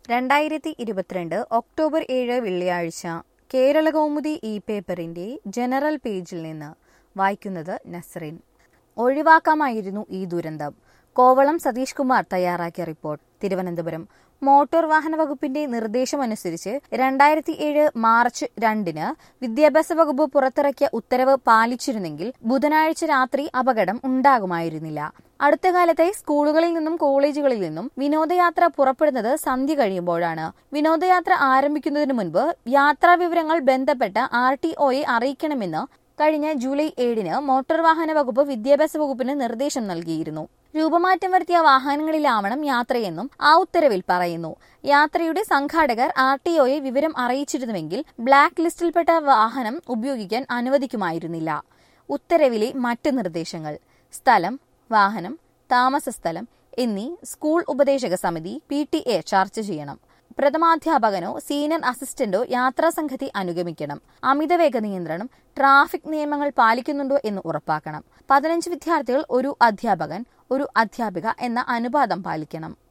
രണ്ടായിരത്തി ഇരുപത്തിരണ്ട് ഒക്ടോബർ ഏഴ് വെള്ളിയാഴ്ച കേരളകൗമുദി ഇ പേപ്പറിന്റെ ജനറൽ പേജിൽ നിന്ന് വായിക്കുന്നത് നസ്റിൻ ഒഴിവാക്കാമായിരുന്നു ഈ ദുരന്തം കോവളം സതീഷ് കുമാർ തയ്യാറാക്കിയ റിപ്പോർട്ട് തിരുവനന്തപുരം മോട്ടോർ വാഹന വകുപ്പിന്റെ നിർദ്ദേശമനുസരിച്ച് രണ്ടായിരത്തി ഏഴ് മാർച്ച് രണ്ടിന് വിദ്യാഭ്യാസ വകുപ്പ് പുറത്തിറക്കിയ ഉത്തരവ് പാലിച്ചിരുന്നെങ്കിൽ ബുധനാഴ്ച രാത്രി അപകടം ഉണ്ടാകുമായിരുന്നില്ല അടുത്ത കാലത്തായി സ്കൂളുകളിൽ നിന്നും കോളേജുകളിൽ നിന്നും വിനോദയാത്ര പുറപ്പെടുന്നത് സന്ധ്യ കഴിയുമ്പോഴാണ് വിനോദയാത്ര ആരംഭിക്കുന്നതിന് മുൻപ് യാത്രാ വിവരങ്ങൾ ബന്ധപ്പെട്ട ആർ ടി ഒയെ അറിയിക്കണമെന്ന് കഴിഞ്ഞ ജൂലൈ ഏഴിന് മോട്ടോർ വാഹന വകുപ്പ് വിദ്യാഭ്യാസ വകുപ്പിന് നിർദ്ദേശം നൽകിയിരുന്നു രൂപമാറ്റം വരുത്തിയ വാഹനങ്ങളിലാവണം യാത്രയെന്നും ആ ഉത്തരവിൽ പറയുന്നു യാത്രയുടെ സംഘാടകർ ആർ ടി ഒയെ വിവരം അറിയിച്ചിരുന്നുവെങ്കിൽ ബ്ലാക്ക് ലിസ്റ്റിൽപ്പെട്ട വാഹനം ഉപയോഗിക്കാൻ അനുവദിക്കുമായിരുന്നില്ല ഉത്തരവിലെ മറ്റ് നിർദ്ദേശങ്ങൾ സ്ഥലം വാഹനം താമസ സ്ഥലം എന്നീ സ്കൂൾ ഉപദേശക സമിതി പി ടി എ ചർച്ച ചെയ്യണം പ്രഥമാധ്യാപകനോ സീനിയർ അസിസ്റ്റന്റോ യാത്രാ സംഘത്തെ അനുഗമിക്കണം അമിതവേഗ നിയന്ത്രണം ട്രാഫിക് നിയമങ്ങൾ പാലിക്കുന്നുണ്ടോ എന്ന് ഉറപ്പാക്കണം പതിനഞ്ച് വിദ്യാർത്ഥികൾ ഒരു അധ്യാപകൻ ഒരു അധ്യാപിക എന്ന അനുപാതം പാലിക്കണം